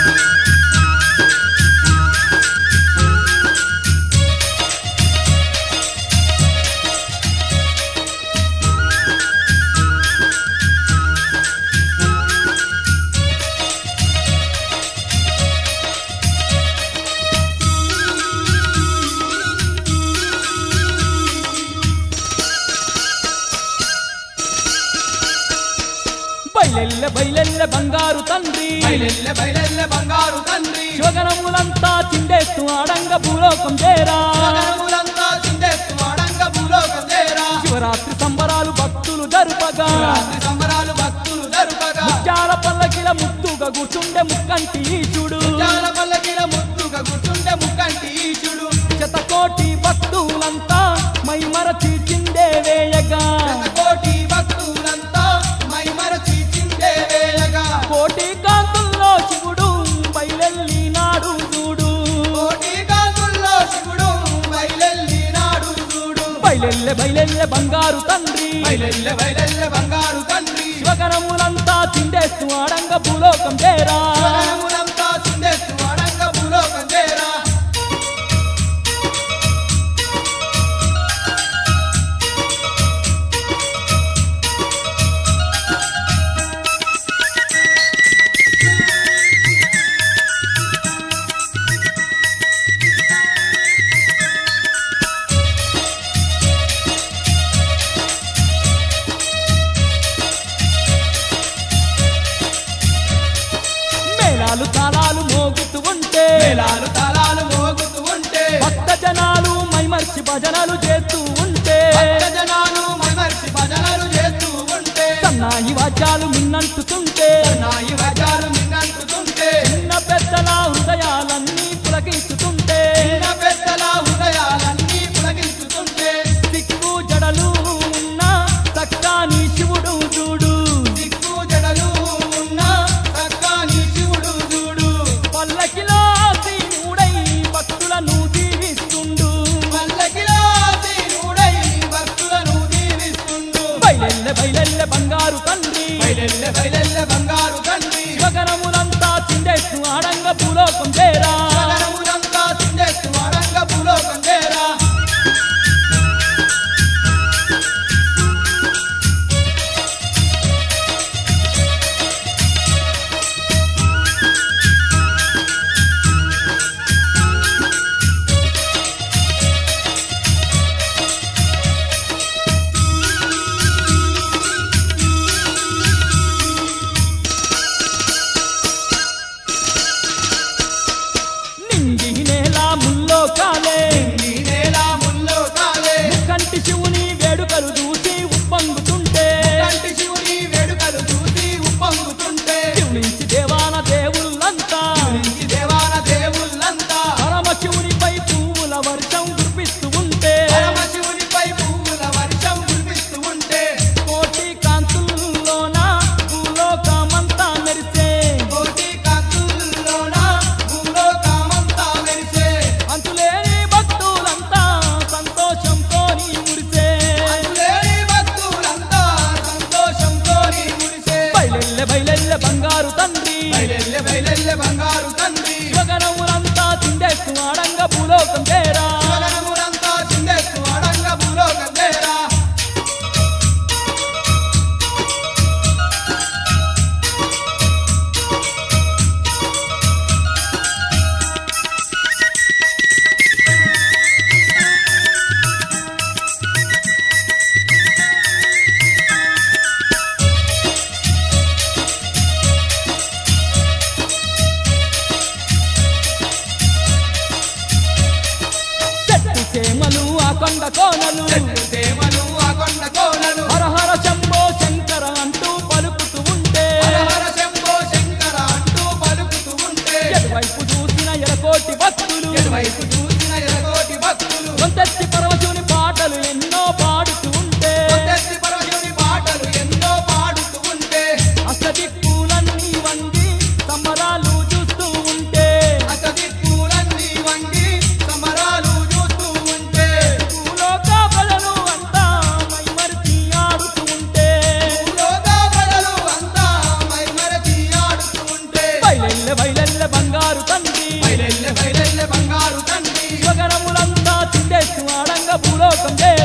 బయలెల్లె బయలెల్లె బంగారు తండ్రి బయలెల్లె బయలెల్లె బంగారు తండ్రి శివగణములంతా చిండేస్తూ ఆడంగ భూలోకం చేరా గగనములంతా చిందేస్తు వాడంగ భూలోకం చేరా శివరాత్రి సంబరాలు భక్తులు జరుపగా రాత్రి సంబరాలు భక్తులు జరుపగా ముత్యాల పల్లకిల ముత్తుగా కూర్చుండే ముక్కంటి ఈశుడు చాలా పల్లకిల ముద్దుగా కూర్చుంటే ముక్కంటి ఈశుడు శతకోటి భక్తులంతా మైమరచి చిందే వేయగా కోటి భక్తులంతా మై మరచి చిందే వేయగా కోటి కాంతుల్లో శివుడు బయలెల్లి నాడు చూడు కోటి కాంతుల్లో శివుడు బయలెల్లి నాడు చూడు బయలెల్లె బయలెల్లె బంగారు తండ్రి బయలెల్లె బయలెల్లె బంగారు తండ్రి శివగణములంతా చిండేస్తూ ఆడంగ భూలోకం చేరా గగనములంతా చిందేస్తు వాడంగ భూలోకం చేరా మేళాలు తాళాలు మోగుతూ ఉంటే మేళాలు తాళాలు మోగుతూ ఉంటే భక్త జనాలు మైమర్చి భజనలు చేస్తూ ఉంటే భక్త జనాలు మైమర్చి భజనలు చేస్తూ ఉంటే సన్నాయి వాద్యాలు మిన్నంటుతుంటే నాయి వజాలు నిన్నంటుతుంటే చిన్న పెద్దల హృదయాలన్నీ పులకిస్తుంటే చిన్న పెద్దల హృదయాలన్నీ పులకించుతుంటే దిక్కు జడలు ఉన్న చక్కాని శివుడు చూడు దిక్కు జడలు ఉన్న చక్కని శివుడు చూడు పల్లకిలో సీనుడై భక్తులను దీవిస్తుండు పల్లకిలో దీనుడై భక్తులను దీవిస్తుండు బయలెల్లె బయలెల్లె బంగారు తండ్రి బయలెల్లె బయలెల్లె బంగారు తండ్రి శివగణములంతా చిండేస్తూ ఆడంగ భూలోకం చేరా గగనములంతా చిందేస్తు వాడంగ భూలోకం చేరా నింగి నేల ముల్లో కాలే ఈ నేల ముల్లో కాలే కంటి శివుని వేడుకలు చూసి ఉప్పొంగుతుంటే కంటి శివుని వేడుకలు చూసి ఉప్పొంగుతుంటే శివునించి దేవాన దేవుళ్ళంతా ఈ దేవాన దేవుళ్ళంతా పరమ శివునిపై పువ్వుల వర్షం కురిపిస్తూ ఉంటే పరమశివునిపై పువ్వుల వర్షం కురిపిస్తూ ఉంటే కోటి కాంతుల్లోన భూలోకమంతా మెరిసే కోటి కాంతుల్లోన భూలోకమంతా మెరిసే అంతులేని భక్తులంతా సంతోషంతో మురిసే అందులేని భక్తులంతా సంతోషంతో మురిసే బయలెల్లె బయలెల్లె బంగారు తండ్రి బయలెల్లె బయలెల్లె బంగారు తండ్రి శివగణములంతా చిండేస్తూ ఆడంగ భూలోకం చేరా గగనములంతా చిందేస్తూ అడంగ భూలోకం చేరా ఏ బయలెల్లె బంగారు తండ్రి బయలెల్లె బయలెల్లె బంగారు తండ్రి శివగణములంతా చిందేస్తూ ఆడంగ భూలోకం చేరి